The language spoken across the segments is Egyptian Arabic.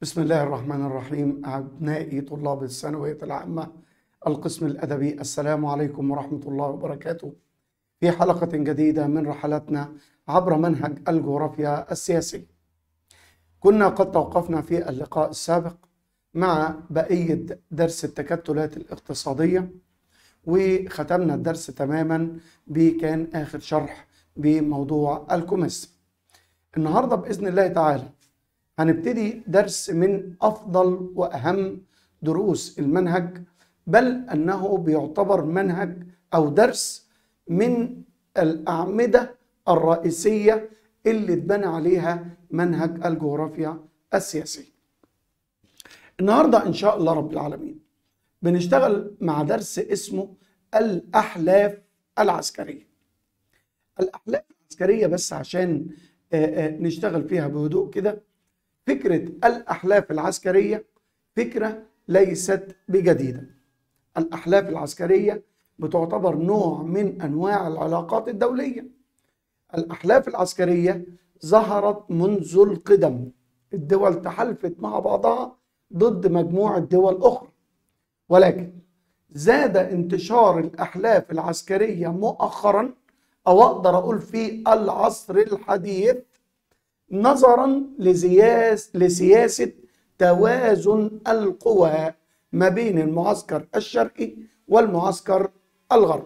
بسم الله الرحمن الرحيم أبنائي طلاب الثانوية العامة القسم الأدبي السلام عليكم ورحمة الله وبركاته في حلقة جديدة من رحلتنا عبر منهج الجغرافيا السياسي كنا قد توقفنا في اللقاء السابق مع بقية درس التكتلات الاقتصادية وختمنا الدرس تماما بكان آخر شرح بموضوع الكوميس النهاردة بإذن الله تعالى هنبتدي درس من افضل واهم دروس المنهج بل انه بيعتبر منهج او درس من الاعمده الرئيسيه اللي اتبنى عليها منهج الجغرافيا السياسي. النهارده ان شاء الله رب العالمين بنشتغل مع درس اسمه الاحلاف العسكريه. الاحلاف العسكريه بس عشان نشتغل فيها بهدوء كده فكرة الأحلاف العسكرية فكرة ليست بجديدة الأحلاف العسكرية بتعتبر نوع من أنواع العلاقات الدولية الأحلاف العسكرية ظهرت منذ القدم الدول تحالفت مع بعضها ضد مجموعة دول أخرى ولكن زاد انتشار الأحلاف العسكرية مؤخرا أو أقدر أقول في العصر الحديث نظرا لسياس لسياسة توازن القوى ما بين المعسكر الشرقي والمعسكر الغربي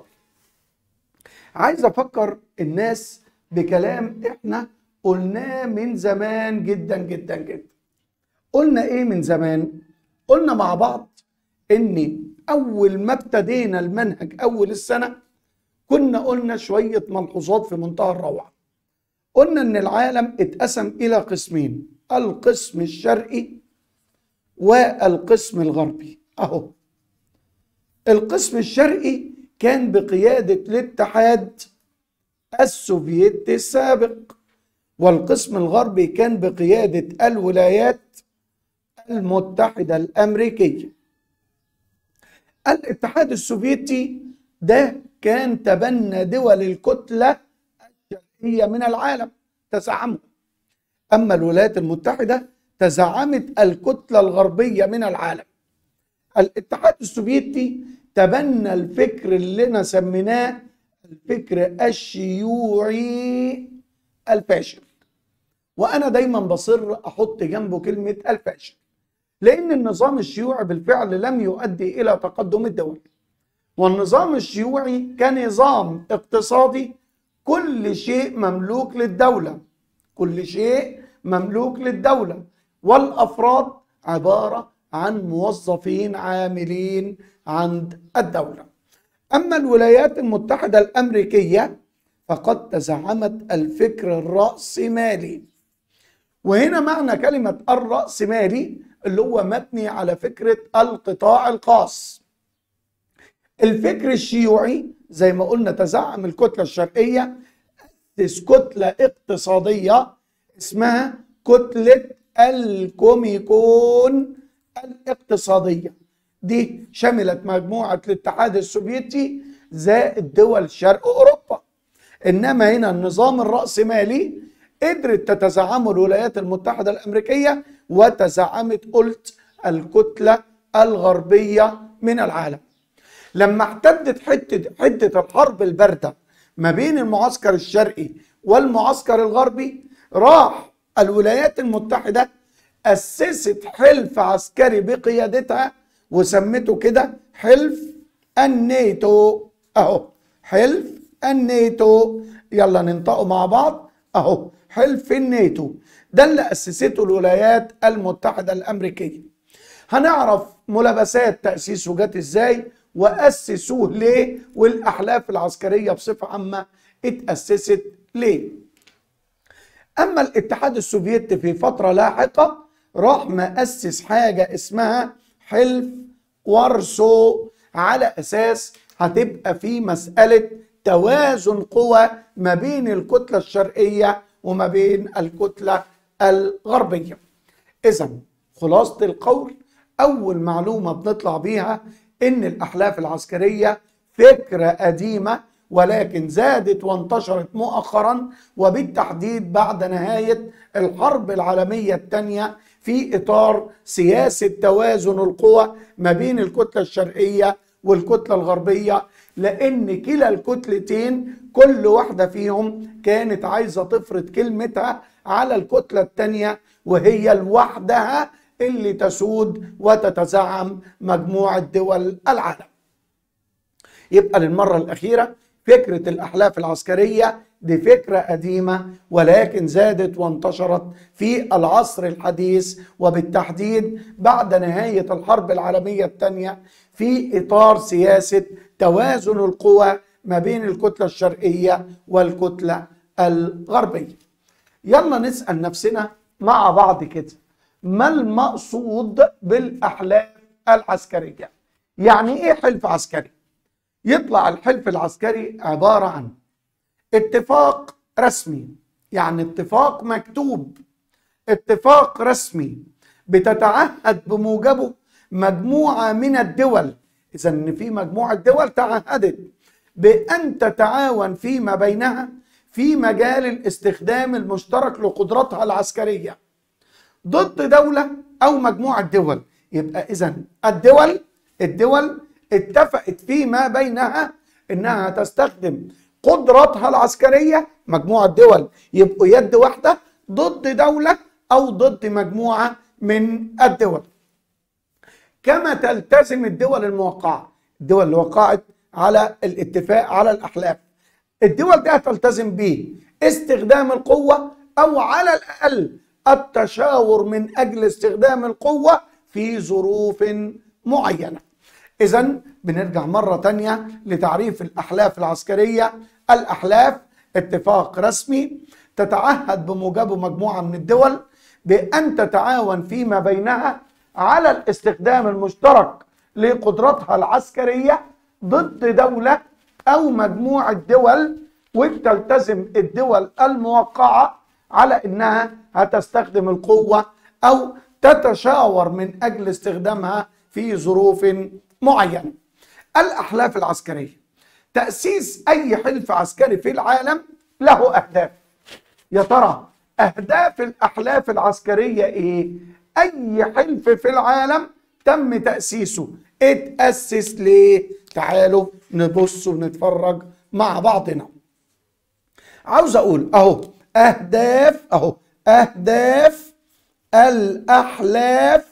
عايز افكر الناس بكلام احنا قلناه من زمان جدا جدا جدا قلنا ايه من زمان قلنا مع بعض ان اول ما ابتدينا المنهج اول السنه كنا قلنا شويه ملحوظات في منتهى الروعه قلنا ان العالم اتقسم الى قسمين القسم الشرقي والقسم الغربي اهو القسم الشرقي كان بقيادة الاتحاد السوفيتي السابق والقسم الغربي كان بقيادة الولايات المتحدة الأمريكية الاتحاد السوفيتي ده كان تبنى دول الكتلة الشرقية من العالم تزعمه أما الولايات المتحدة تزعمت الكتلة الغربية من العالم الاتحاد السوفيتي تبنى الفكر اللي سميناه الفكر الشيوعي الفاشل وأنا دايما بصر أحط جنبه كلمة الفاشل لأن النظام الشيوعي بالفعل لم يؤدي إلى تقدم الدول والنظام الشيوعي كنظام اقتصادي كل شيء مملوك للدولة كل شيء مملوك للدولة والأفراد عبارة عن موظفين عاملين عند الدولة أما الولايات المتحدة الأمريكية فقد تزعمت الفكر الرأسمالي وهنا معنى كلمة الرأسمالي اللي هو مبني على فكرة القطاع الخاص الفكر الشيوعي زي ما قلنا تزعم الكتلة الشرقية أسس كتلة اقتصادية اسمها كتلة الكوميكون الاقتصادية دي شملت مجموعة الاتحاد السوفيتي زائد دول شرق أوروبا إنما هنا النظام الرأسمالي قدرت تتزعمه الولايات المتحدة الأمريكية وتزعمت قلت الكتلة الغربية من العالم لما احتدت حتة حدة الحرب الباردة ما بين المعسكر الشرقي والمعسكر الغربي راح الولايات المتحدة أسست حلف عسكري بقيادتها وسمته كده حلف الناتو أهو حلف الناتو يلا ننطقه مع بعض أهو حلف الناتو ده اللي أسسته الولايات المتحدة الأمريكية هنعرف ملابسات تأسيسه جت إزاي وأسسوه ليه والأحلاف العسكرية بصفة عامة اتأسست ليه أما الاتحاد السوفيتي في فترة لاحقة راح مؤسس حاجة اسمها حلف وارسو على أساس هتبقى في مسألة توازن قوى ما بين الكتلة الشرقية وما بين الكتلة الغربية إذا خلاصة القول أول معلومة بنطلع بيها إن الأحلاف العسكرية فكرة قديمة ولكن زادت وانتشرت مؤخرا وبالتحديد بعد نهاية الحرب العالمية الثانية في اطار سياسه توازن القوى ما بين الكتله الشرقيه والكتله الغربيه لان كلا الكتلتين كل واحده فيهم كانت عايزه تفرض كلمتها على الكتله الثانيه وهي لوحدها اللي تسود وتتزعم مجموعه دول العالم. يبقى للمره الاخيره فكره الاحلاف العسكريه دي فكره قديمه ولكن زادت وانتشرت في العصر الحديث وبالتحديد بعد نهايه الحرب العالميه الثانيه في اطار سياسه توازن القوى ما بين الكتله الشرقيه والكتله الغربيه. يلا نسال نفسنا مع بعض كده ما المقصود بالاحلاف العسكريه؟ يعني ايه حلف عسكري؟ يطلع الحلف العسكري عباره عن اتفاق رسمي يعني اتفاق مكتوب اتفاق رسمي بتتعهد بموجبه مجموعه من الدول اذا ان في مجموعه دول تعهدت بان تتعاون فيما بينها في مجال الاستخدام المشترك لقدراتها العسكريه ضد دوله او مجموعه دول يبقى اذا الدول الدول اتفقت فيما بينها انها تستخدم قدراتها العسكريه مجموعه دول يبقوا يد واحده ضد دوله او ضد مجموعه من الدول كما تلتزم الدول الموقعه الدول اللي وقعت على الاتفاق على الاحلاف الدول دي هتلتزم به استخدام القوه او على الاقل التشاور من اجل استخدام القوه في ظروف معينه اذا بنرجع مره تانية لتعريف الاحلاف العسكريه الاحلاف اتفاق رسمي تتعهد بموجبه مجموعه من الدول بان تتعاون فيما بينها على الاستخدام المشترك لقدراتها العسكريه ضد دوله او مجموعه دول وتلتزم الدول الموقعه على انها هتستخدم القوه او تتشاور من اجل استخدامها في ظروف معينه. الاحلاف العسكريه تاسيس اي حلف عسكري في العالم له اهداف. يا ترى اهداف الاحلاف العسكريه ايه؟ اي حلف في العالم تم تاسيسه اتاسس ليه؟ تعالوا نبص ونتفرج مع بعضنا. عاوز اقول اهو اهداف اهو اهداف الاحلاف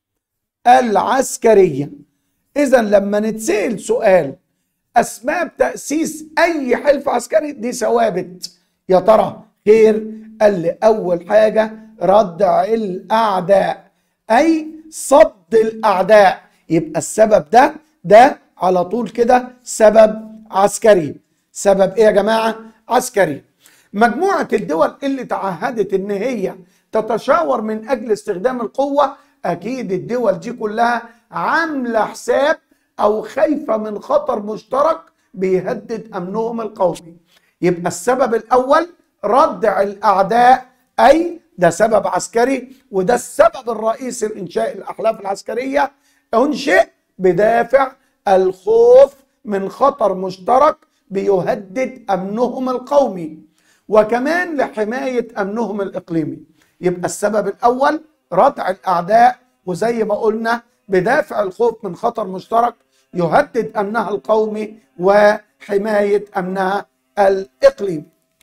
العسكريه اذا لما نتسال سؤال اسباب تاسيس اي حلف عسكري دي ثوابت يا ترى خير قال لي اول حاجه ردع الاعداء اي صد الاعداء يبقى السبب ده ده على طول كده سبب عسكري سبب ايه يا جماعه عسكري مجموعه الدول اللي تعهدت ان هي تتشاور من اجل استخدام القوه اكيد الدول دي كلها عامله حساب او خايفه من خطر مشترك بيهدد امنهم القومي يبقى السبب الاول ردع الاعداء اي ده سبب عسكري وده السبب الرئيسي لانشاء الاحلاف العسكريه انشئ بدافع الخوف من خطر مشترك بيهدد امنهم القومي وكمان لحمايه امنهم الاقليمي يبقى السبب الاول ردع الاعداء وزي ما قلنا بدافع الخوف من خطر مشترك يهدد امنها القومي وحمايه امنها الاقليمي.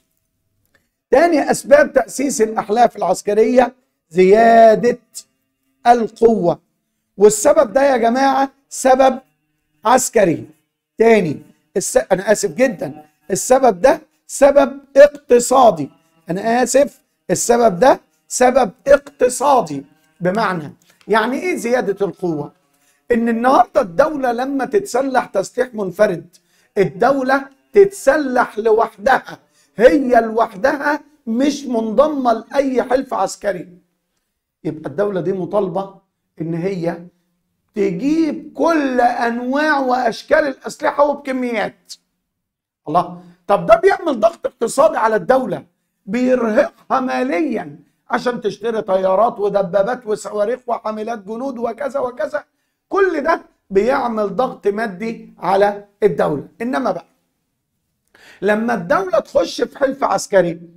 تاني اسباب تاسيس الاحلاف العسكريه زياده القوه والسبب ده يا جماعه سبب عسكري. تاني الس... انا اسف جدا السبب ده سبب اقتصادي انا اسف السبب ده سبب اقتصادي بمعنى يعني ايه زياده القوه ان النهارده الدوله لما تتسلح تسليح منفرد الدوله تتسلح لوحدها هي لوحدها مش منضمه لاي حلف عسكري يبقى الدوله دي مطالبه ان هي تجيب كل انواع واشكال الاسلحه وبكميات الله طب ده بيعمل ضغط اقتصادي على الدوله بيرهقها ماليا عشان تشتري طيارات ودبابات وصواريخ وحاملات جنود وكذا وكذا كل ده بيعمل ضغط مادي على الدولة إنما بقى لما الدولة تخش في حلف عسكري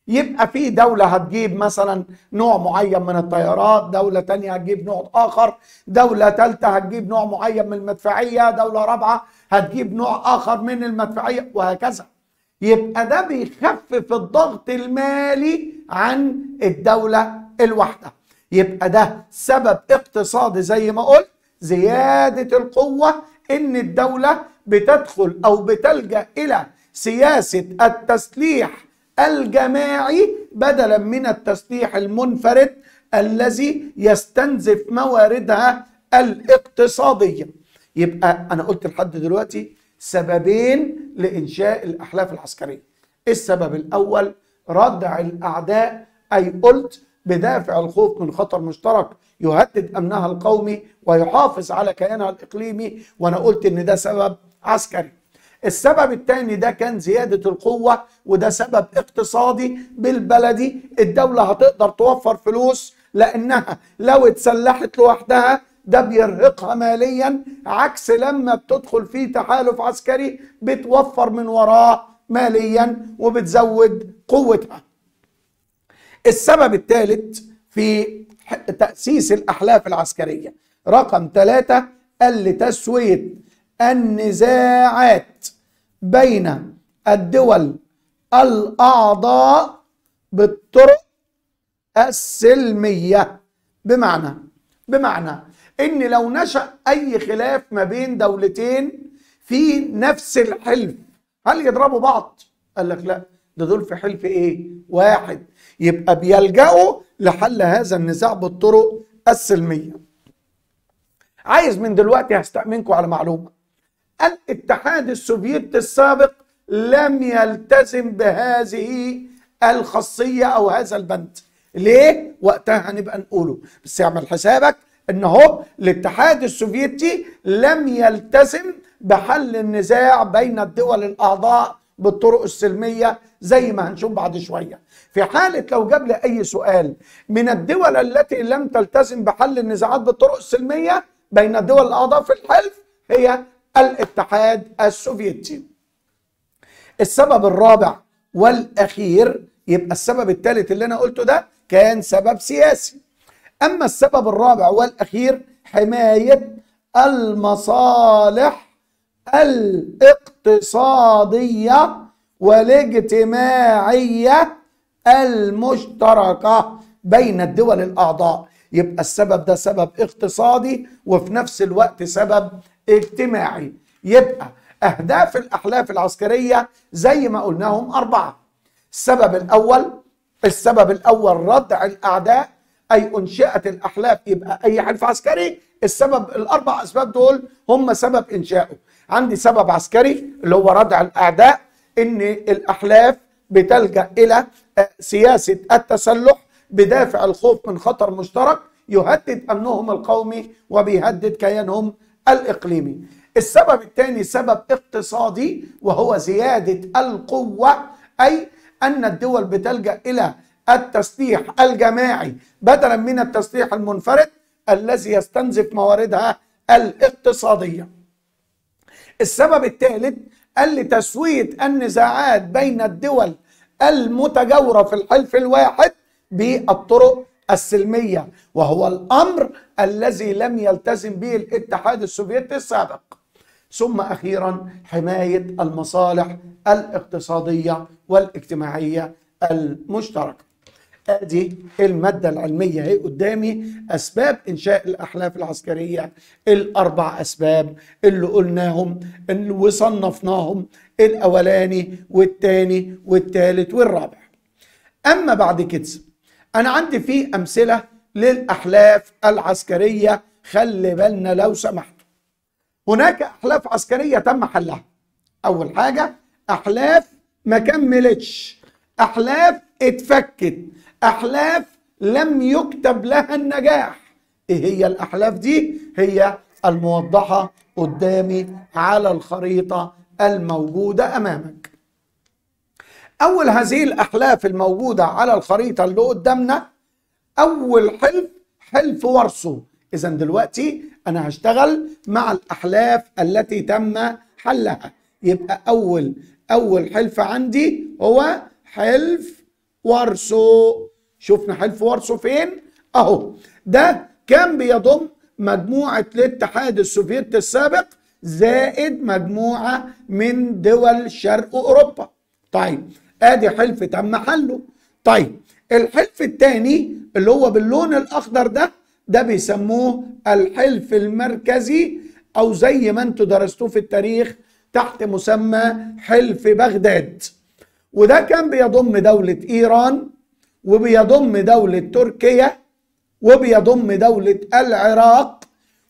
يبقى في دولة هتجيب مثلا نوع معين من الطيارات دولة تانية هتجيب نوع آخر دولة تالتة هتجيب نوع معين من المدفعية دولة رابعة هتجيب نوع آخر من المدفعية وهكذا يبقى ده بيخفف الضغط المالي عن الدولة الواحدة يبقى ده سبب اقتصادي زي ما قلت زيادة القوة ان الدولة بتدخل او بتلجأ الى سياسة التسليح الجماعي بدلا من التسليح المنفرد الذي يستنزف مواردها الاقتصادية يبقى انا قلت لحد دلوقتي سببين لانشاء الاحلاف العسكريه السبب الاول ردع الاعداء اي قلت بدافع الخوف من خطر مشترك يهدد امنها القومي ويحافظ على كيانها الاقليمي وانا قلت ان ده سبب عسكري السبب الثاني ده كان زيادة القوة وده سبب اقتصادي بالبلدي الدولة هتقدر توفر فلوس لأنها لو اتسلحت لوحدها ده بيرهقها ماليا عكس لما بتدخل في تحالف عسكري بتوفر من وراه ماليا وبتزود قوتها السبب الثالث في تأسيس الأحلاف العسكرية رقم ثلاثة لتسوية النزاعات بين الدول الأعضاء بالطرق السلمية بمعنى بمعنى ان لو نشأ اي خلاف ما بين دولتين في نفس الحلف هل يضربوا بعض قال لك لا ده دول في حلف ايه واحد يبقى بيلجأوا لحل هذا النزاع بالطرق السلمية عايز من دلوقتي هستأمنكم على معلومة الاتحاد السوفيتي السابق لم يلتزم بهذه الخاصية أو هذا البند ليه؟ وقتها هنبقى نقوله بس اعمل حسابك ان هو الاتحاد السوفيتي لم يلتزم بحل النزاع بين الدول الاعضاء بالطرق السلميه زي ما هنشوف بعد شويه في حاله لو جاب لي اي سؤال من الدول التي لم تلتزم بحل النزاعات بالطرق السلميه بين الدول الاعضاء في الحلف هي الاتحاد السوفيتي السبب الرابع والاخير يبقى السبب الثالث اللي انا قلته ده كان سبب سياسي اما السبب الرابع والاخير حمايه المصالح الاقتصاديه والاجتماعيه المشتركه بين الدول الاعضاء يبقى السبب ده سبب اقتصادي وفي نفس الوقت سبب اجتماعي يبقى اهداف الاحلاف العسكريه زي ما قلناهم اربعه السبب الاول السبب الاول ردع الاعداء اي انشئت الاحلاف يبقى اي حلف عسكري السبب الاربع اسباب دول هم سبب انشائه عندي سبب عسكري اللي هو ردع الاعداء ان الاحلاف بتلجا الى سياسه التسلح بدافع الخوف من خطر مشترك يهدد امنهم القومي وبيهدد كيانهم الاقليمي السبب الثاني سبب اقتصادي وهو زياده القوه اي ان الدول بتلجا الى التسليح الجماعي بدلا من التسليح المنفرد الذي يستنزف مواردها الاقتصاديه. السبب الثالث لتسويه النزاعات بين الدول المتجاوره في الحلف الواحد بالطرق السلميه وهو الامر الذي لم يلتزم به الاتحاد السوفيتي السابق. ثم اخيرا حمايه المصالح الاقتصاديه والاجتماعيه المشتركه. ادي الماده العلميه اهي قدامي اسباب انشاء الاحلاف العسكريه الاربع اسباب اللي قلناهم اللي وصنفناهم الاولاني والثاني والثالث والرابع. اما بعد كده انا عندي في امثله للاحلاف العسكريه خلي بالنا لو سمحتوا. هناك احلاف عسكريه تم حلها. اول حاجه احلاف ما كملتش احلاف اتفكت احلاف لم يكتب لها النجاح ايه هي الاحلاف دي هي الموضحه قدامي على الخريطه الموجوده امامك اول هذه الاحلاف الموجوده على الخريطه اللي قدامنا اول حلف حلف ورسو اذا دلوقتي انا هشتغل مع الاحلاف التي تم حلها يبقى اول اول حلف عندي هو حلف وارسو شفنا حلف وارسو فين اهو ده كان بيضم مجموعة الاتحاد السوفيتي السابق زائد مجموعة من دول شرق اوروبا طيب ادي حلف تم حله طيب الحلف الثاني اللي هو باللون الاخضر ده ده بيسموه الحلف المركزي او زي ما انتوا درستوه في التاريخ تحت مسمى حلف بغداد وده كان بيضم دولة ايران وبيضم دولة تركيا وبيضم دولة العراق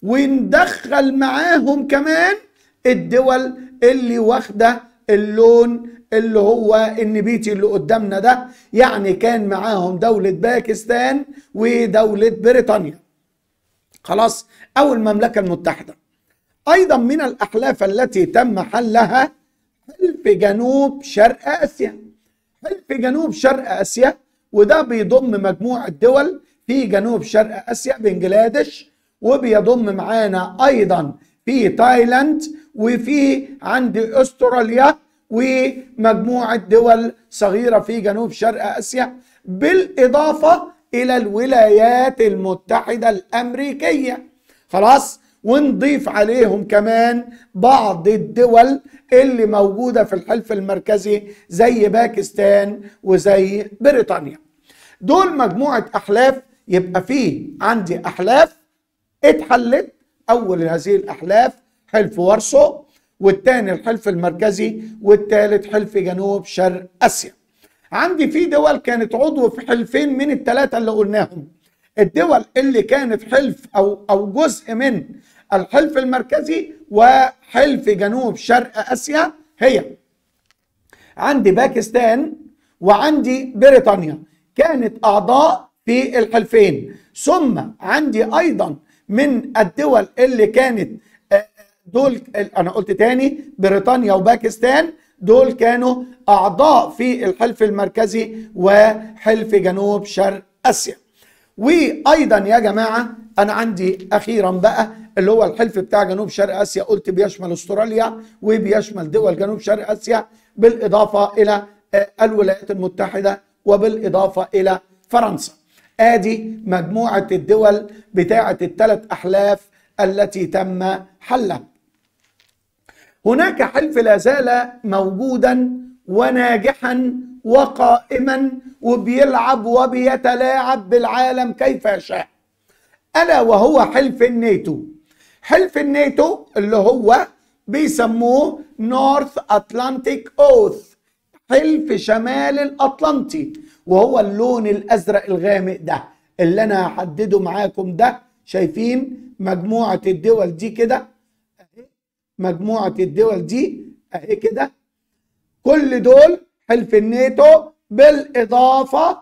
وندخل معاهم كمان الدول اللي واخدة اللون اللي هو النبيتي اللي قدامنا ده يعني كان معاهم دولة باكستان ودولة بريطانيا خلاص أو المملكة المتحدة أيضا من الأحلاف التي تم حلها حلف جنوب شرق آسيا حلف جنوب شرق آسيا وده بيضم مجموعة دول في جنوب شرق آسيا بنجلاديش وبيضم معانا أيضا في تايلاند وفي عند أستراليا ومجموعة دول صغيرة في جنوب شرق آسيا بالإضافة إلى الولايات المتحدة الأمريكية خلاص ونضيف عليهم كمان بعض الدول اللي موجودة في الحلف المركزي زي باكستان وزي بريطانيا دول مجموعة أحلاف يبقى فيه عندي أحلاف اتحلت أول هذه الأحلاف حلف وارسو والتاني الحلف المركزي والتالت حلف جنوب شرق اسيا عندي في دول كانت عضو في حلفين من الثلاثه اللي قلناهم الدول اللي كانت حلف او او جزء من الحلف المركزي وحلف جنوب شرق اسيا هي عندي باكستان وعندي بريطانيا كانت اعضاء في الحلفين ثم عندي ايضا من الدول اللي كانت دول انا قلت تاني بريطانيا وباكستان دول كانوا اعضاء في الحلف المركزي وحلف جنوب شرق اسيا وايضا يا جماعه انا عندي اخيرا بقى اللي هو الحلف بتاع جنوب شرق اسيا قلت بيشمل استراليا وبيشمل دول جنوب شرق اسيا بالاضافه الى الولايات المتحده وبالاضافه الى فرنسا ادي مجموعه الدول بتاعه الثلاث احلاف التي تم حلها هناك حلف لا زال موجودا وناجحا وقائما وبيلعب وبيتلاعب بالعالم كيف يشاء الا وهو حلف الناتو حلف الناتو اللي هو بيسموه نورث اتلانتيك اوث حلف شمال الاطلنطي وهو اللون الازرق الغامق ده اللي انا هحدده معاكم ده شايفين مجموعه الدول دي كده مجموعة الدول دي اهي كده كل دول حلف الناتو بالإضافة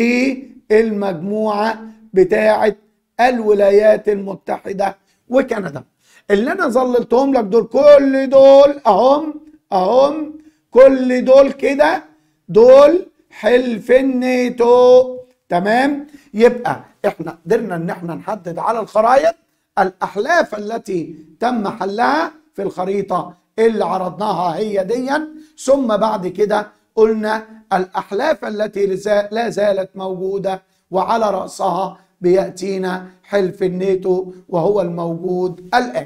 للمجموعة بتاعة الولايات المتحدة وكندا اللي أنا ظللتهم لك دول كل دول أهم أهم كل دول كده دول حلف الناتو تمام يبقى احنا قدرنا ان احنا نحدد على الخرائط الاحلاف التي تم حلها في الخريطة اللي عرضناها هي ديا ثم بعد كده قلنا الأحلاف التي لا زالت موجودة وعلى رأسها بيأتينا حلف الناتو وهو الموجود الآن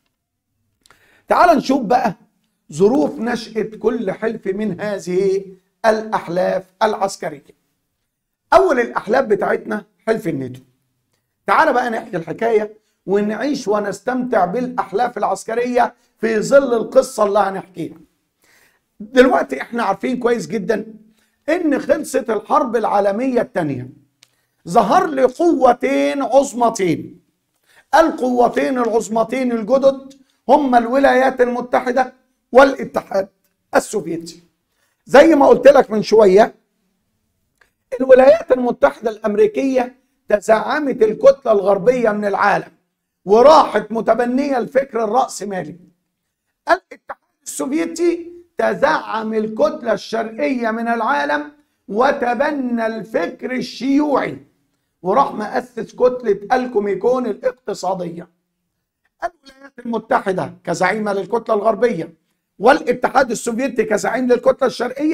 تعال نشوف بقى ظروف نشأة كل حلف من هذه الأحلاف العسكرية أول الأحلاف بتاعتنا حلف الناتو تعال بقى نحكي الحكاية ونعيش ونستمتع بالاحلاف العسكريه في ظل القصه اللي هنحكيها. دلوقتي احنا عارفين كويس جدا ان خلصت الحرب العالميه الثانيه. ظهر لي قوتين عظمتين. القوتين العظمتين الجدد هم الولايات المتحده والاتحاد السوفيتي. زي ما قلت لك من شويه الولايات المتحده الامريكيه تزعمت الكتله الغربيه من العالم وراحت متبنية الفكر الرأسمالي الاتحاد السوفيتي تزعم الكتلة الشرقية من العالم وتبنى الفكر الشيوعي وراح مؤسس كتلة الكوميكون الاقتصادية الولايات المتحدة كزعيمة للكتلة الغربية والاتحاد السوفيتي كزعيم للكتلة الشرقية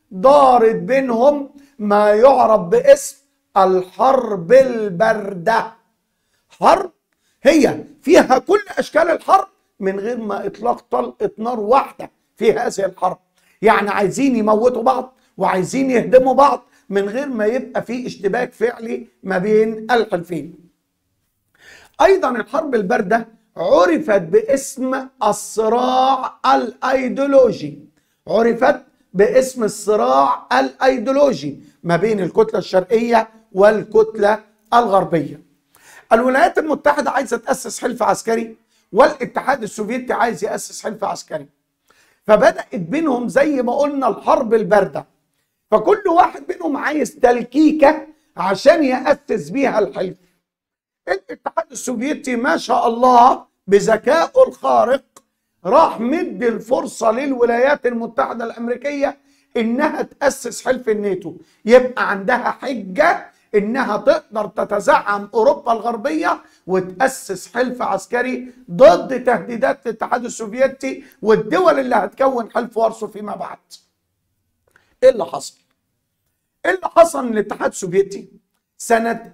دارت بينهم ما يعرف باسم الحرب الباردة حرب هي فيها كل أشكال الحرب من غير ما إطلاق طلقة نار واحدة في هذه الحرب يعني عايزين يموتوا بعض وعايزين يهدموا بعض من غير ما يبقى في اشتباك فعلي ما بين الحلفين ايضا الحرب البارده عرفت باسم الصراع الايديولوجي عرفت باسم الصراع الايديولوجي ما بين الكتله الشرقيه والكتله الغربيه الولايات المتحده عايزه تاسس حلف عسكري والاتحاد السوفيتي عايز ياسس حلف عسكري فبدات بينهم زي ما قلنا الحرب البارده فكل واحد منهم عايز تلكيكه عشان ياسس بيها الحلف الاتحاد السوفيتي ما شاء الله بذكائه الخارق راح مد الفرصة للولايات المتحدة الأمريكية إنها تأسس حلف الناتو يبقى عندها حجة إنها تقدر تتزعم أوروبا الغربية وتأسس حلف عسكري ضد تهديدات الاتحاد السوفيتي والدول اللي هتكون حلف وارسو فيما بعد إيه اللي حصل؟ إيه اللي حصل إن الاتحاد السوفيتي سنة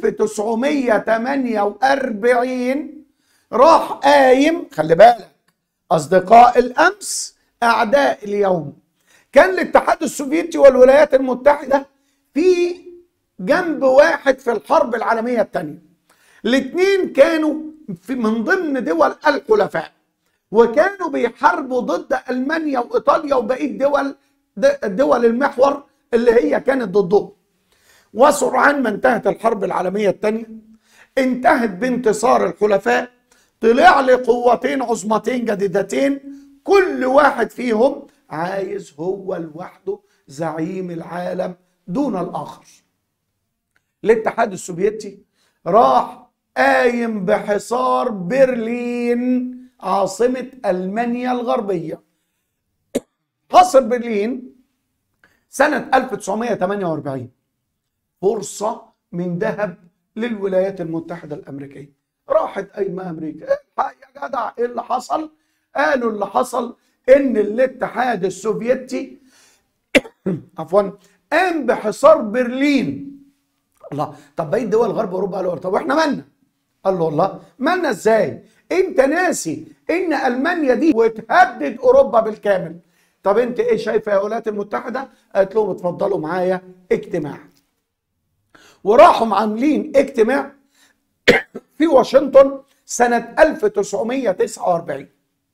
1948 راح قايم خلي بالك أصدقاء الأمس أعداء اليوم كان الاتحاد السوفيتي والولايات المتحدة في جنب واحد في الحرب العالمية الثانية الاثنين كانوا في من ضمن دول الحلفاء وكانوا بيحاربوا ضد ألمانيا وإيطاليا وبقية دول دول المحور اللي هي كانت ضدهم وسرعان ما انتهت الحرب العالمية الثانية انتهت بانتصار الحلفاء طلع لي قوتين عظمتين جديدتين كل واحد فيهم عايز هو لوحده زعيم العالم دون الآخر الاتحاد السوفيتي راح قايم بحصار برلين عاصمة ألمانيا الغربية حصر برلين سنة 1948 فرصة من ذهب للولايات المتحدة الأمريكية راحت قايمة أمريكا الحق يا جدع إيه اللي حصل قالوا اللي حصل إن الاتحاد السوفيتي عفوا قام بحصار برلين الله طب بقيت دول غرب اوروبا قالوا طب واحنا مالنا قال له الله مالنا ازاي انت ناسي ان المانيا دي وتهدد اوروبا بالكامل طب انت ايه شايفه يا الولايات المتحده قالت لهم اتفضلوا معايا اجتماع وراحوا عاملين اجتماع في واشنطن سنة 1949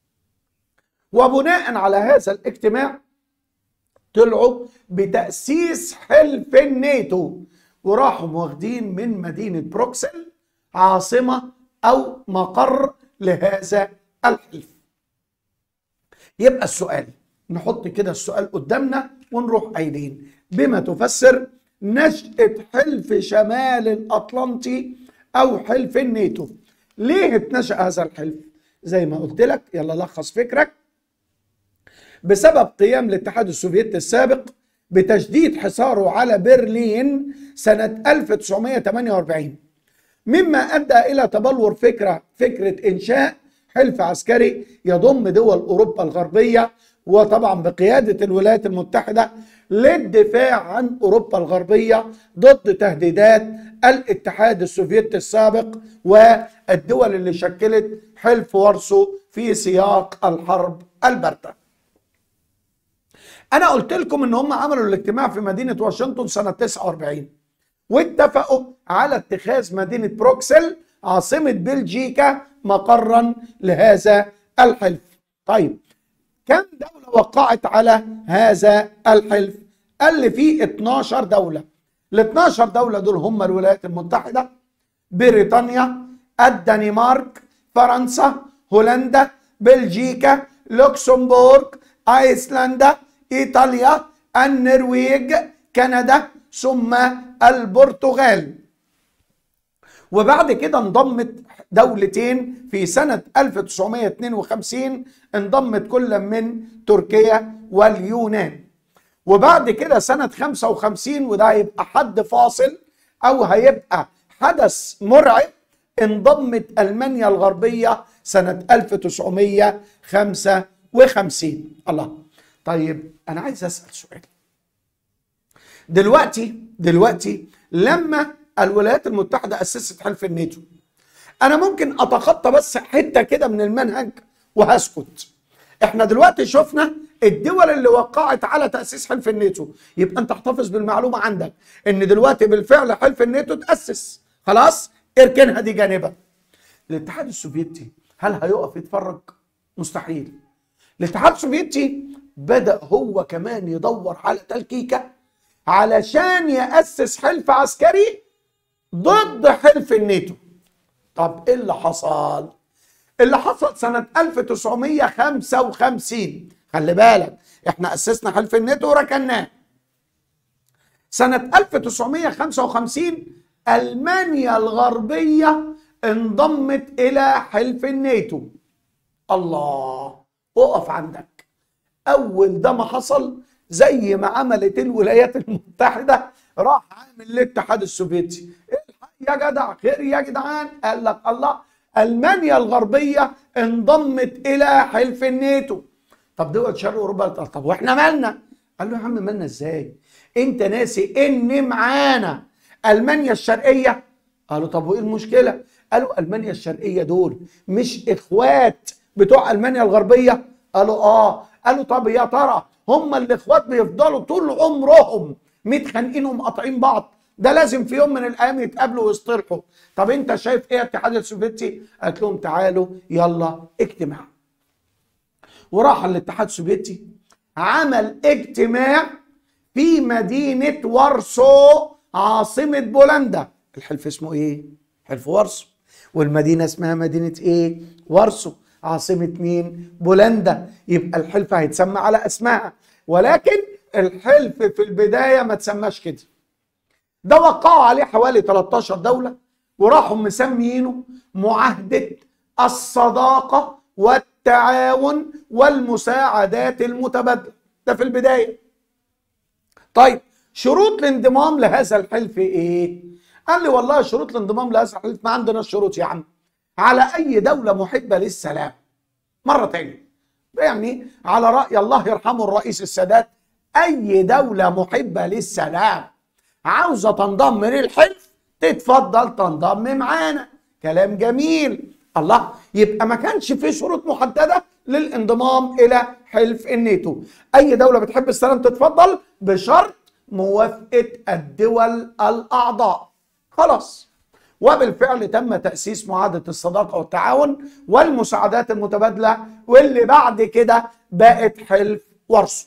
وبناء على هذا الاجتماع طلعوا بتأسيس حلف الناتو وراحوا واخدين من مدينة بروكسل عاصمة أو مقر لهذا الحلف يبقى السؤال نحط كده السؤال قدامنا ونروح قايلين بما تفسر نشأة حلف شمال الأطلنطي أو حلف الناتو ليه اتنشأ هذا الحلف زي ما قلت لك يلا لخص فكرك بسبب قيام الاتحاد السوفيتي السابق بتشديد حصاره على برلين سنة 1948 مما أدى إلى تبلور فكرة فكرة إنشاء حلف عسكري يضم دول أوروبا الغربية وطبعا بقيادة الولايات المتحدة للدفاع عن أوروبا الغربية ضد تهديدات الاتحاد السوفيتي السابق والدول اللي شكلت حلف وارسو في سياق الحرب الباردة أنا قلت لكم إن هم عملوا الاجتماع في مدينة واشنطن سنة 49 واتفقوا على اتخاذ مدينة بروكسل عاصمة بلجيكا مقرا لهذا الحلف طيب كم دولة وقعت على هذا الحلف قال لي فيه 12 دولة ال 12 دولة دول هم الولايات المتحدة بريطانيا الدنمارك فرنسا هولندا بلجيكا لوكسمبورغ ايسلندا ايطاليا النرويج كندا ثم البرتغال وبعد كده انضمت دولتين في سنة 1952 انضمت كل من تركيا واليونان وبعد كده سنة 55 وده هيبقى حد فاصل أو هيبقى حدث مرعب انضمت ألمانيا الغربية سنة 1955 الله طيب أنا عايز أسأل سؤال دلوقتي دلوقتي لما الولايات المتحده اسست حلف الناتو انا ممكن اتخطى بس حته كده من المنهج وهسكت احنا دلوقتي شفنا الدول اللي وقعت على تاسيس حلف الناتو يبقى انت احتفظ بالمعلومه عندك ان دلوقتي بالفعل حلف الناتو تاسس خلاص اركنها دي جانبا الاتحاد السوفيتي هل هيقف يتفرج مستحيل الاتحاد السوفيتي بدا هو كمان يدور على تلكيكه علشان ياسس حلف عسكري ضد حلف الناتو طب ايه اللي حصل اللي حصل سنة 1955 خلي بالك احنا اسسنا حلف الناتو وركناه سنة 1955 ألمانيا الغربية انضمت إلى حلف الناتو الله اقف عندك أول ده ما حصل زي ما عملت الولايات المتحدة راح عامل الاتحاد السوفيتي يا جدع خير يا جدعان قال لك الله المانيا الغربيه انضمت الى حلف الناتو طب دول شرق اوروبا طب واحنا مالنا قال له يا عم مالنا ازاي انت ناسي ان معانا المانيا الشرقيه قالوا طب وايه المشكله قالوا المانيا الشرقيه دول مش اخوات بتوع المانيا الغربيه قالوا اه قالوا طب يا ترى هم الاخوات بيفضلوا طول عمرهم متخانقين ومقاطعين بعض ده لازم في يوم من الايام يتقابلوا ويصطلحوا طب انت شايف ايه الاتحاد السوفيتي قالت لهم تعالوا يلا اجتماع وراح الاتحاد السوفيتي عمل اجتماع في مدينة وارسو عاصمة بولندا الحلف اسمه ايه حلف وارسو والمدينة اسمها مدينة ايه وارسو عاصمة مين بولندا يبقى الحلف هيتسمى على اسمها ولكن الحلف في البداية ما تسماش كده ده وقعوا عليه حوالي 13 دولة وراحوا مسميينه معاهدة الصداقة والتعاون والمساعدات المتبادلة ده في البداية طيب شروط الانضمام لهذا الحلف ايه قال لي والله شروط الانضمام لهذا الحلف ما عندنا شروط يا عم على اي دولة محبة للسلام مرة تانية يعني على رأي الله يرحمه الرئيس السادات اي دولة محبة للسلام عاوزه تنضم للحلف تتفضل تنضم معانا كلام جميل الله يبقى ما كانش في شروط محدده للانضمام الى حلف الناتو اي دوله بتحب السلام تتفضل بشرط موافقه الدول الاعضاء خلاص وبالفعل تم تاسيس معاهده الصداقه والتعاون والمساعدات المتبادله واللي بعد كده بقت حلف وارسو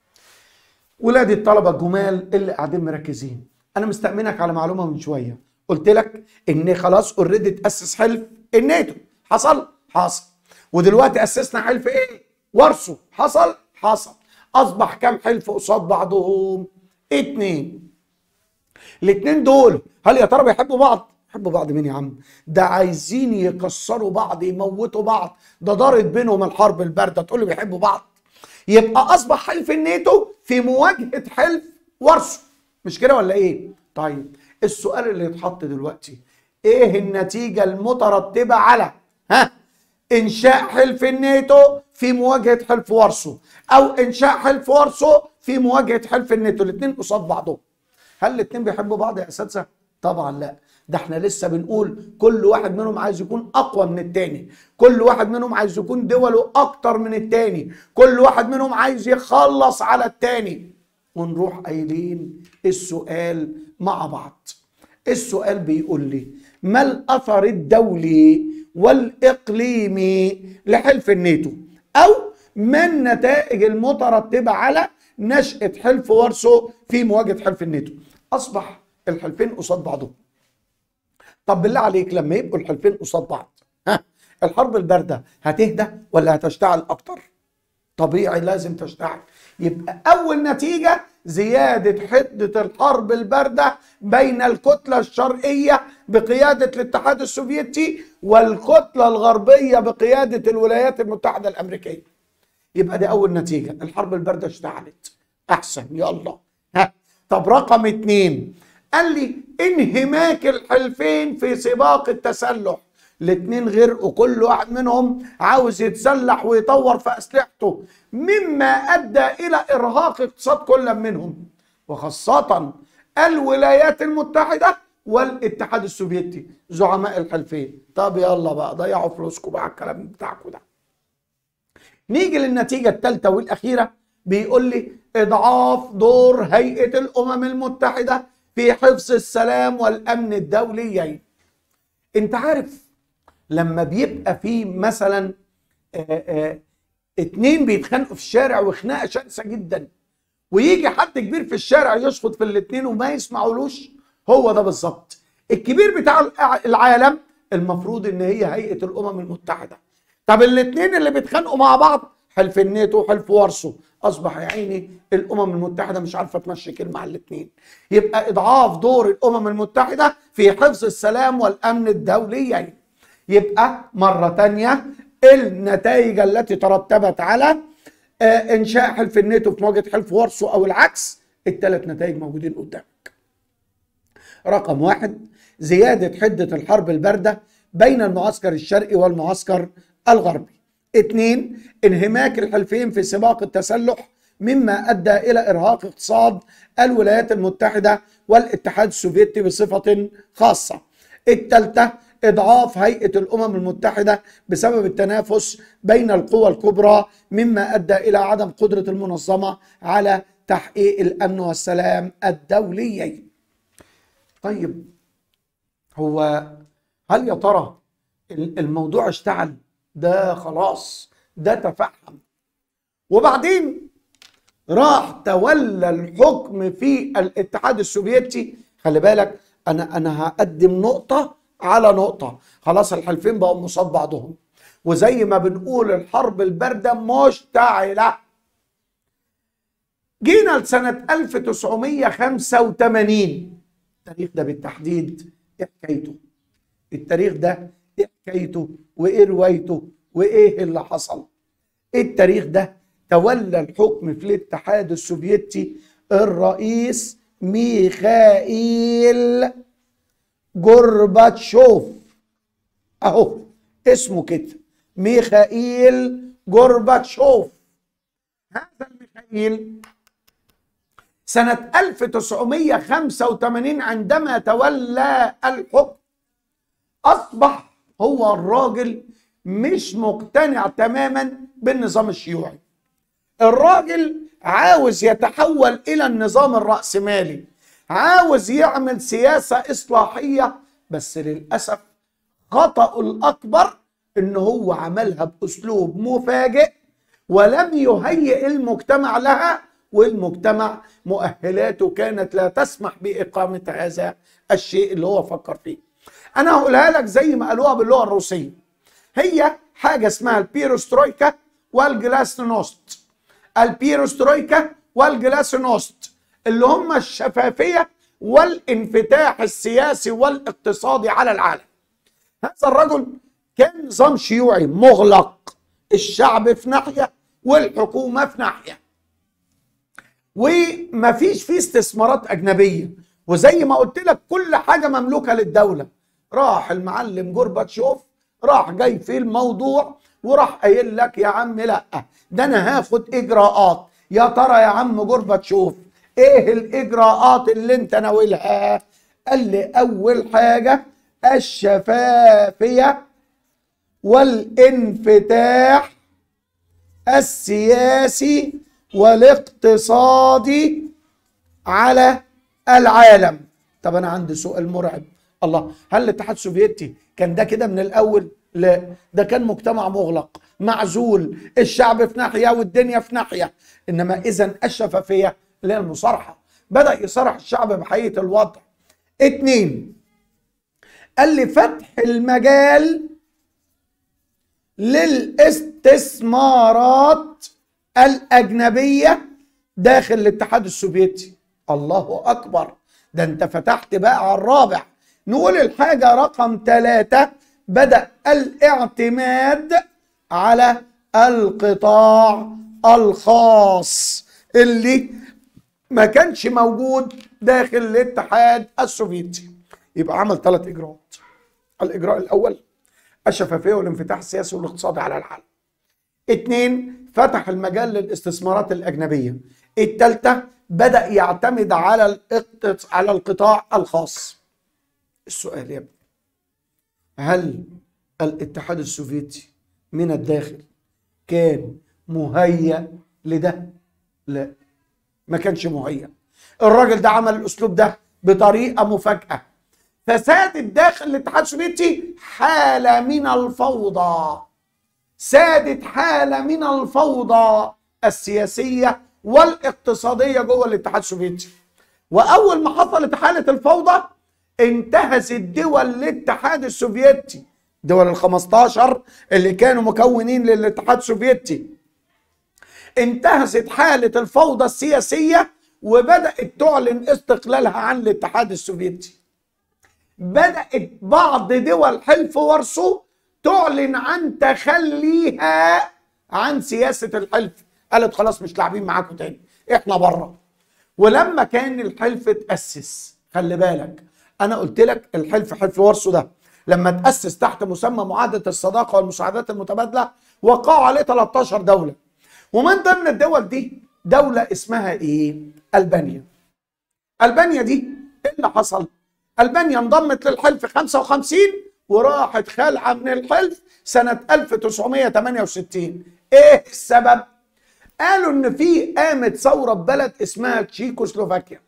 ولادي الطلبه الجمال اللي قاعدين مركزين انا مستأمنك على معلومه من شويه قلت لك ان خلاص اوريدي تاسس حلف الناتو حصل حصل ودلوقتي اسسنا حلف ايه وارسو حصل حصل اصبح كام حلف قصاد بعضهم اتنين الاتنين دول هل يا ترى بيحبوا بعض يحبوا بعض مين يا عم ده عايزين يكسروا بعض يموتوا بعض ده دارت بينهم الحرب البارده تقول لي بيحبوا بعض يبقى اصبح حلف الناتو في مواجهه حلف وارسو مش كده ولا ايه طيب السؤال اللي يتحط دلوقتي ايه النتيجه المترتبه على ها انشاء حلف الناتو في مواجهه حلف وارسو او انشاء حلف وارسو في مواجهه حلف الناتو الاثنين قصاد بعضهم هل الاثنين بيحبوا بعض يا اساتذه طبعا لا ده احنا لسه بنقول كل واحد منهم عايز يكون اقوى من التاني كل واحد منهم عايز يكون دوله اكتر من التاني كل واحد منهم عايز يخلص على التاني ونروح قايلين السؤال مع بعض السؤال بيقول لي ما الاثر الدولي والاقليمي لحلف الناتو او ما النتائج المترتبه على نشاه حلف وارسو في مواجهه حلف الناتو اصبح الحلفين قصاد بعضهم طب بالله عليك لما يبقوا الحلفين قصاد بعض ها الحرب البارده هتهدى ولا هتشتعل اكتر طبيعي لازم تشتعل يبقى اول نتيجه زياده حده الحرب البارده بين الكتله الشرقيه بقياده الاتحاد السوفيتي والكتله الغربيه بقياده الولايات المتحده الامريكيه يبقى دي اول نتيجه الحرب البارده اشتعلت احسن يلا ها طب رقم اتنين قال لي انهماك الحلفين في سباق التسلح الاتنين غرقوا كل واحد منهم عاوز يتسلح ويطور في اسلحته مما ادى الى ارهاق اقتصاد كل منهم وخاصة الولايات المتحدة والاتحاد السوفيتي زعماء الحلفين طب يلا بقى ضيعوا فلوسكم بقى على الكلام بتاعكم ده نيجي للنتيجة الثالثة والأخيرة بيقول لي إضعاف دور هيئة الأمم المتحدة في حفظ السلام والأمن الدوليين أنت عارف لما بيبقى في مثلا آآ آآ اتنين بيتخانقوا في الشارع وخناقة شرسة جدا ويجي حد كبير في الشارع يشخط في الاتنين وما يسمعولوش هو ده بالظبط الكبير بتاع العالم المفروض ان هي هيئة الأمم المتحدة طب الاتنين اللي بيتخانقوا مع بعض حلف الناتو وحلف وارسو اصبح يا عيني الامم المتحده مش عارفه تمشي كلمه على الاثنين يبقى اضعاف دور الامم المتحده في حفظ السلام والامن الدوليين يبقى مره تانية النتائج التي ترتبت على آه انشاء حلف الناتو في مواجهه حلف وارسو او العكس الثلاث نتائج موجودين قدامك رقم واحد زياده حده الحرب البارده بين المعسكر الشرقي والمعسكر الغربي اثنين انهماك الحلفين في سباق التسلح مما ادى الى ارهاق اقتصاد الولايات المتحده والاتحاد السوفيتي بصفه خاصه. الثالثه اضعاف هيئه الامم المتحده بسبب التنافس بين القوى الكبرى مما ادى الى عدم قدره المنظمه على تحقيق الامن والسلام الدوليين. طيب هو هل يا ترى الموضوع اشتعل؟ ده خلاص ده تفحم وبعدين راح تولى الحكم في الاتحاد السوفيتي خلي بالك انا انا هقدم نقطه على نقطه خلاص الحلفين بقوا مصاب بعضهم وزي ما بنقول الحرب البارده مشتعله جينا لسنه 1985 التاريخ ده بالتحديد ايه حكايته التاريخ ده ايه حكايته وايه روايته وايه اللي حصل التاريخ ده تولى الحكم في الاتحاد السوفيتي الرئيس ميخائيل جورباتشوف اهو اسمه كده ميخائيل جورباتشوف هذا الميخائيل سنة 1985 عندما تولى الحكم أصبح هو الراجل مش مقتنع تماما بالنظام الشيوعي الراجل عاوز يتحول الى النظام الرأسمالي عاوز يعمل سياسة إصلاحية بس للأسف خطأه الأكبر إن هو عملها بأسلوب مفاجئ ولم يهيئ المجتمع لها والمجتمع مؤهلاته كانت لا تسمح بإقامة هذا الشيء اللي هو فكر فيه أنا هقولها لك زي ما قالوها باللغة الروسية هي حاجة اسمها البيروسترويكا والجلاسنوست البيروسترويكا والجلاسنوست اللي هم الشفافية والانفتاح السياسي والاقتصادي على العالم هذا الرجل كان نظام شيوعي مغلق الشعب في ناحية والحكومة في ناحية ومفيش فيه استثمارات أجنبية وزي ما قلت لك كل حاجة مملوكة للدولة راح المعلم جورباتشوف راح جاي في الموضوع وراح قايل لك يا عم لا ده انا هاخد اجراءات يا ترى يا عم جورباتشوف ايه الاجراءات اللي انت ناويلها قال لي اول حاجه الشفافيه والانفتاح السياسي والاقتصادي على العالم طب انا عندي سؤال مرعب الله هل الاتحاد السوفيتي كان ده كده من الاول لا ده كان مجتمع مغلق معزول الشعب في ناحيه والدنيا في ناحيه انما اذا الشفافيه اللي هي المصارحه بدا يصارح الشعب بحقيقه الوضع اتنين قال لي فتح المجال للاستثمارات الاجنبيه داخل الاتحاد السوفيتي الله اكبر ده انت فتحت بقى على الرابع نقول الحاجه رقم ثلاثه بدأ الاعتماد على القطاع الخاص اللي ما كانش موجود داخل الاتحاد السوفيتي يبقى عمل ثلاث اجراءات الاجراء الاول الشفافيه والانفتاح السياسي والاقتصادي على العالم اثنين فتح المجال للاستثمارات الأجنبية الثالثة بدأ يعتمد على الاقت- على القطاع الخاص السؤال يا ابني هل الاتحاد السوفيتي من الداخل كان مهيأ لده؟ لا ما كانش مهيأ الراجل ده عمل الاسلوب ده بطريقه مفاجاه فسادت داخل الاتحاد السوفيتي حاله من الفوضى سادت حاله من الفوضى السياسيه والاقتصاديه جوه الاتحاد السوفيتي واول ما حصلت حاله الفوضى انتهزت دول الاتحاد السوفيتي دول ال 15 اللي كانوا مكونين للاتحاد السوفيتي انتهزت حالة الفوضى السياسية وبدأت تعلن استقلالها عن الاتحاد السوفيتي بدأت بعض دول حلف وارسو تعلن عن تخليها عن سياسة الحلف قالت خلاص مش لاعبين معاكم تاني احنا بره ولما كان الحلف اتأسس خلي بالك انا قلت لك الحلف حلف وارسو ده لما تأسس تحت مسمى معاهدة الصداقة والمساعدات المتبادلة وقعوا عليه 13 دولة ومن ضمن الدول دي دولة اسمها ايه؟ ألبانيا. ألبانيا دي ايه اللي حصل؟ ألبانيا انضمت للحلف 55 وراحت خالعة من الحلف سنة 1968. ايه السبب؟ قالوا ان في قامت ثورة ببلد اسمها تشيكوسلوفاكيا.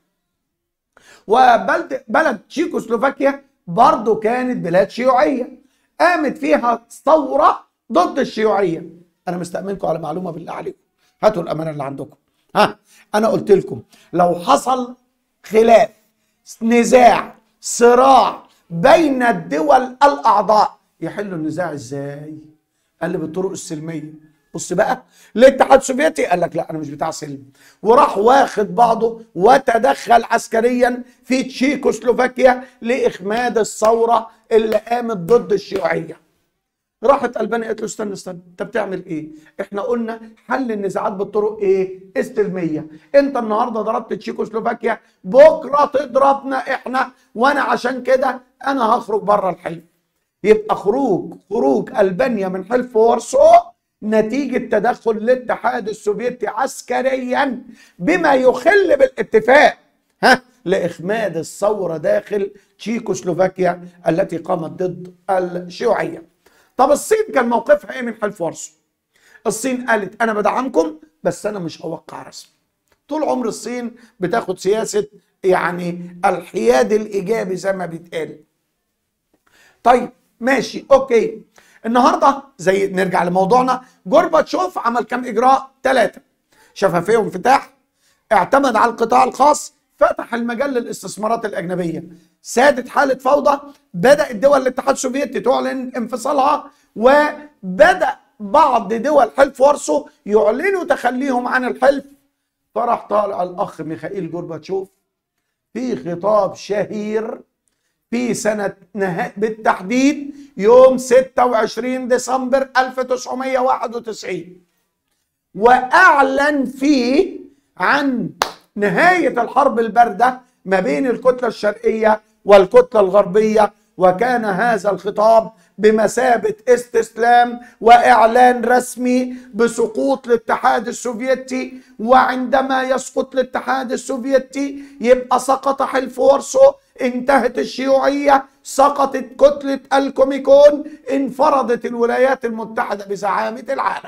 وبلد بلد تشيكوسلوفاكيا برضو كانت بلاد شيوعية. قامت فيها ثورة ضد الشيوعية. انا مستأمنكم على معلومه بالله عليكم هاتوا الامانه اللي عندكم ها انا قلت لكم لو حصل خلاف نزاع صراع بين الدول الاعضاء يحلوا النزاع ازاي قال لي بالطرق السلميه بص بقى الاتحاد السوفيتي قال لك لا انا مش بتاع سلم وراح واخد بعضه وتدخل عسكريا في تشيكوسلوفاكيا لاخماد الثوره اللي قامت ضد الشيوعيه راحت البانيا قالت له استنى استنى انت بتعمل ايه؟ احنا قلنا حل النزاعات بالطرق ايه؟ السلميه، انت النهارده ضربت تشيكوسلوفاكيا بكره تضربنا احنا وانا عشان كده انا هخرج بره الحلف. يبقى خروج خروج البانيا من حلف وارسو نتيجه تدخل الاتحاد السوفيتي عسكريا بما يخل بالاتفاق ها لاخماد الثوره داخل تشيكوسلوفاكيا التي قامت ضد الشيوعيه. طب الصين كان موقفها ايه من حلف وارسو؟ الصين قالت انا بدعمكم بس انا مش هوقع رسمي. طول عمر الصين بتاخد سياسه يعني الحياد الايجابي زي ما بيتقال. طيب ماشي اوكي النهارده زي نرجع لموضوعنا جورباتشوف عمل كام اجراء؟ ثلاثه شفافيه وانفتاح اعتمد على القطاع الخاص فتح المجال للاستثمارات الاجنبيه سادت حاله فوضى بدا الدول الاتحاد السوفيتي تعلن انفصالها وبدا بعض دول حلف وارسو يعلنوا تخليهم عن الحلف فراح طالع الاخ ميخائيل جورباتشوف في خطاب شهير في سنة نهاية بالتحديد يوم 26 ديسمبر 1991 وأعلن فيه عن نهاية الحرب الباردة ما بين الكتلة الشرقية والكتلة الغربية وكان هذا الخطاب بمثابة استسلام وإعلان رسمي بسقوط الاتحاد السوفيتي وعندما يسقط الاتحاد السوفيتي يبقى سقط حلف وارسو انتهت الشيوعية سقطت كتلة الكوميكون انفرضت الولايات المتحدة بزعامة العالم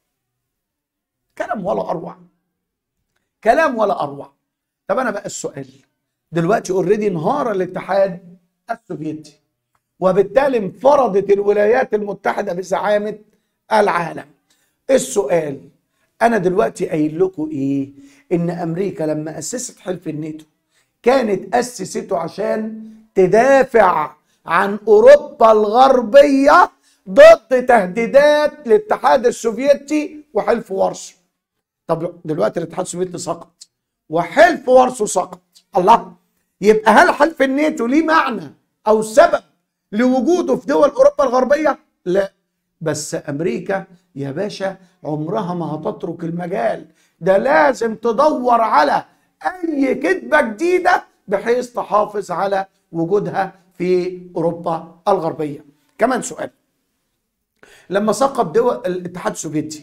كلام ولا أروع كلام ولا أروع طب أنا بقى السؤال دلوقتي اوريدي انهار الاتحاد السوفيتي وبالتالي انفرضت الولايات المتحدة بزعامة العالم السؤال أنا دلوقتي قايل لكم إيه إن أمريكا لما أسست حلف الناتو كانت أسسته عشان تدافع عن أوروبا الغربية ضد تهديدات الاتحاد السوفيتي وحلف وارسو طب دلوقتي الاتحاد السوفيتي سقط وحلف وارسو سقط الله يبقى هل حلف الناتو ليه معنى او سبب لوجوده في دول اوروبا الغربيه لا بس امريكا يا باشا عمرها ما هتترك المجال ده لازم تدور على اي كذبه جديده بحيث تحافظ على وجودها في اوروبا الغربيه كمان سؤال لما سقط دول الاتحاد السوفيتي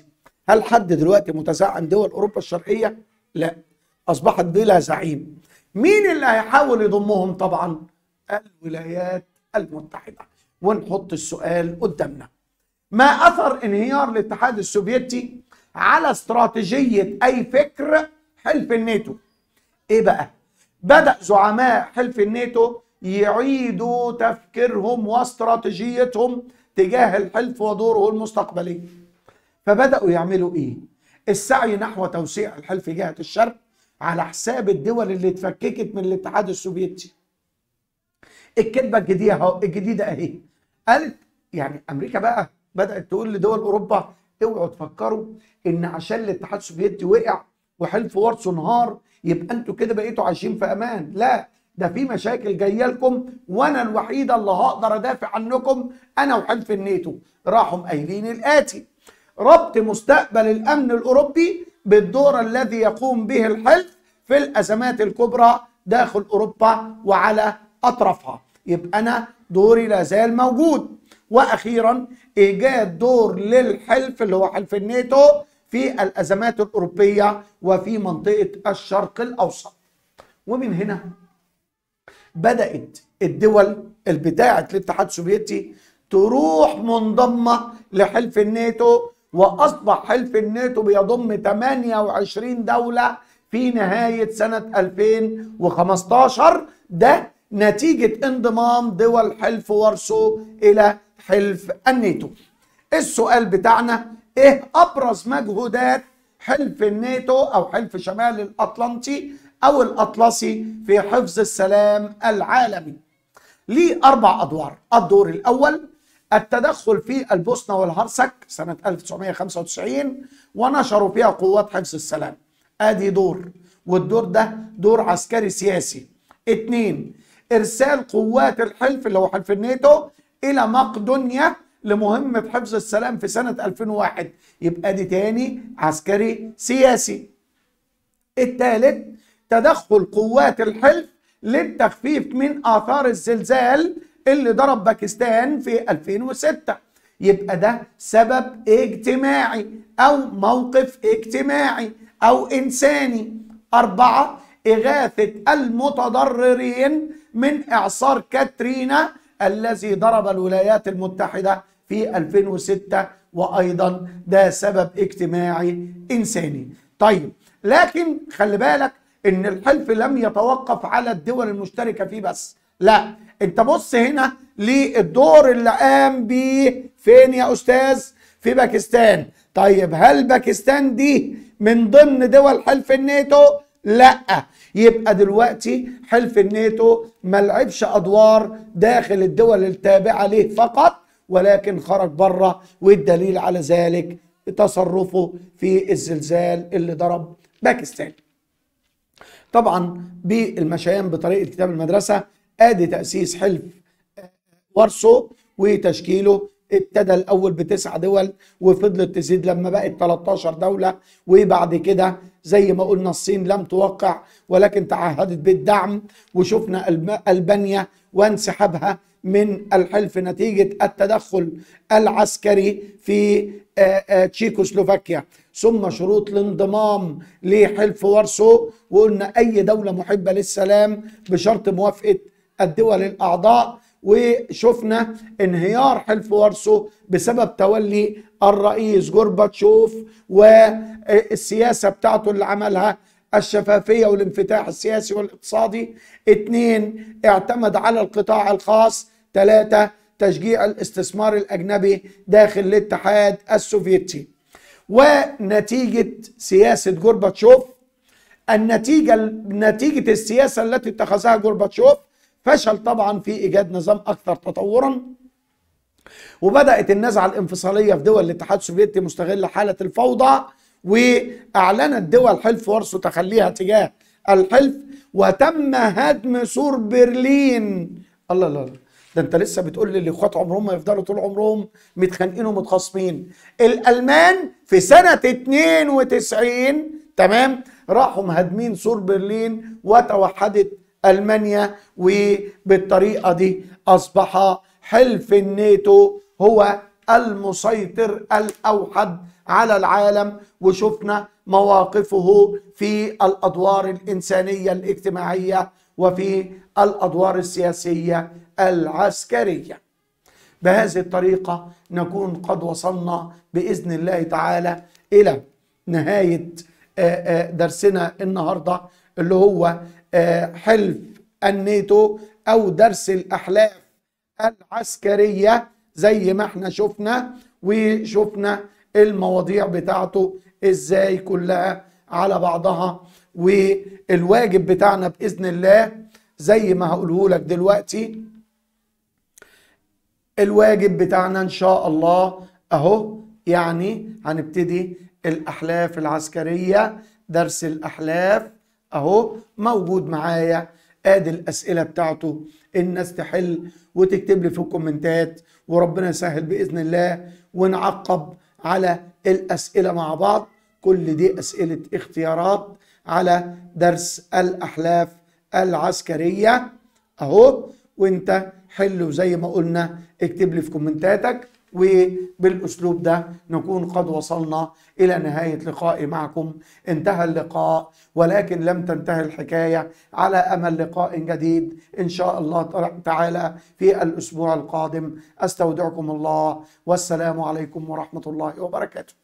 هل حد دلوقتي متزعم دول اوروبا الشرقيه لا اصبحت بلا زعيم مين اللي هيحاول يضمهم طبعا الولايات المتحده ونحط السؤال قدامنا ما اثر انهيار الاتحاد السوفيتي على استراتيجيه اي فكر حلف الناتو ايه بقى بدا زعماء حلف الناتو يعيدوا تفكيرهم واستراتيجيتهم تجاه الحلف ودوره المستقبلي فبداوا يعملوا ايه السعي نحو توسيع الحلف جهه الشرق على حساب الدول اللي اتفككت من الاتحاد السوفيتي الكذبه الجديده الجديده اهي قالت يعني امريكا بقى بدات تقول لدول اوروبا اوعوا تفكروا ان عشان الاتحاد السوفيتي وقع وحلف وارسو انهار يبقى انتوا كده بقيتوا عايشين في امان لا ده في مشاكل جايه لكم وانا الوحيده اللي هقدر ادافع عنكم انا وحلف الناتو راحوا قايلين الاتي ربط مستقبل الامن الاوروبي بالدور الذي يقوم به الحلف في الازمات الكبرى داخل اوروبا وعلى اطرافها يبقى انا دوري لا زال موجود واخيرا ايجاد دور للحلف اللي هو حلف الناتو في الازمات الاوروبيه وفي منطقه الشرق الاوسط ومن هنا بدات الدول بتاعه الاتحاد السوفيتي تروح منضمه لحلف الناتو واصبح حلف الناتو بيضم 28 دوله في نهايه سنه 2015 ده نتيجه انضمام دول حلف وارسو الى حلف الناتو السؤال بتاعنا ايه ابرز مجهودات حلف الناتو او حلف شمال الاطلنطي او الاطلسي في حفظ السلام العالمي ليه اربع ادوار الدور الاول التدخل في البوسنه والهرسك سنه 1995 ونشروا فيها قوات حفظ السلام ادي دور والدور ده دور عسكري سياسي اتنين ارسال قوات الحلف اللي هو حلف الناتو الى مقدونيا لمهمة حفظ السلام في سنة 2001 يبقى دي تاني عسكري سياسي الثالث تدخل قوات الحلف للتخفيف من آثار الزلزال اللي ضرب باكستان في 2006 يبقى ده سبب اجتماعي أو موقف اجتماعي أو إنساني أربعة إغاثة المتضررين من إعصار كاترينا الذي ضرب الولايات المتحدة في 2006 وأيضا ده سبب اجتماعي إنساني طيب لكن خلي بالك ان الحلف لم يتوقف على الدول المشتركة فيه بس لا انت بص هنا للدور اللي قام بيه فين يا استاذ في باكستان طيب هل باكستان دي من ضمن دول حلف الناتو لا يبقى دلوقتي حلف الناتو ما لعبش ادوار داخل الدول التابعه له فقط ولكن خرج بره والدليل على ذلك تصرفه في الزلزال اللي ضرب باكستان طبعا بالمشيان بطريقه كتاب المدرسه ادي تاسيس حلف وارسو وتشكيله ابتدى الاول بتسع دول وفضلت تزيد لما بقت 13 دوله وبعد كده زي ما قلنا الصين لم توقع ولكن تعهدت بالدعم وشفنا البانيا وانسحابها من الحلف نتيجه التدخل العسكري في تشيكوسلوفاكيا ثم شروط الانضمام لحلف وارسو وقلنا اي دوله محبه للسلام بشرط موافقه الدول الاعضاء وشفنا انهيار حلف وارسو بسبب تولي الرئيس جورباتشوف والسياسه بتاعته اللي عملها الشفافيه والانفتاح السياسي والاقتصادي اثنين اعتمد على القطاع الخاص ثلاثه تشجيع الاستثمار الاجنبي داخل الاتحاد السوفيتي ونتيجه سياسه جورباتشوف النتيجه نتيجه السياسه التي اتخذها جورباتشوف فشل طبعا في ايجاد نظام اكثر تطورا وبدات النزعه الانفصاليه في دول الاتحاد السوفيتي مستغله حاله الفوضى واعلنت دول حلف وارسو تخليها تجاه الحلف وتم هدم سور برلين الله الله الله ده انت لسه بتقول لي الاخوات عمرهم ما يفضلوا طول عمرهم متخانقين ومتخاصمين الالمان في سنه 92 تمام راحوا مهدمين سور برلين وتوحدت المانيا وبالطريقه دي اصبح حلف الناتو هو المسيطر الأوحد على العالم وشفنا مواقفه في الأدوار الإنسانية الاجتماعية وفي الأدوار السياسية العسكرية بهذه الطريقة نكون قد وصلنا بإذن الله تعالى إلى نهاية درسنا النهاردة اللي هو حلف الناتو أو درس الأحلاف العسكرية زي ما احنا شفنا وشفنا المواضيع بتاعته ازاي كلها على بعضها والواجب بتاعنا بإذن الله زي ما هقوله لك دلوقتي الواجب بتاعنا ان شاء الله اهو يعني هنبتدي الاحلاف العسكريه درس الاحلاف اهو موجود معايا ادي الاسئله بتاعته الناس تحل وتكتب لي في الكومنتات وربنا يسهل باذن الله ونعقب على الاسئله مع بعض كل دي اسئله اختيارات على درس الاحلاف العسكريه اهو وانت حله زي ما قلنا اكتب لي في كومنتاتك وبالاسلوب ده نكون قد وصلنا الى نهايه لقائي معكم انتهى اللقاء ولكن لم تنتهي الحكايه على امل لقاء جديد ان شاء الله تعالى في الاسبوع القادم استودعكم الله والسلام عليكم ورحمه الله وبركاته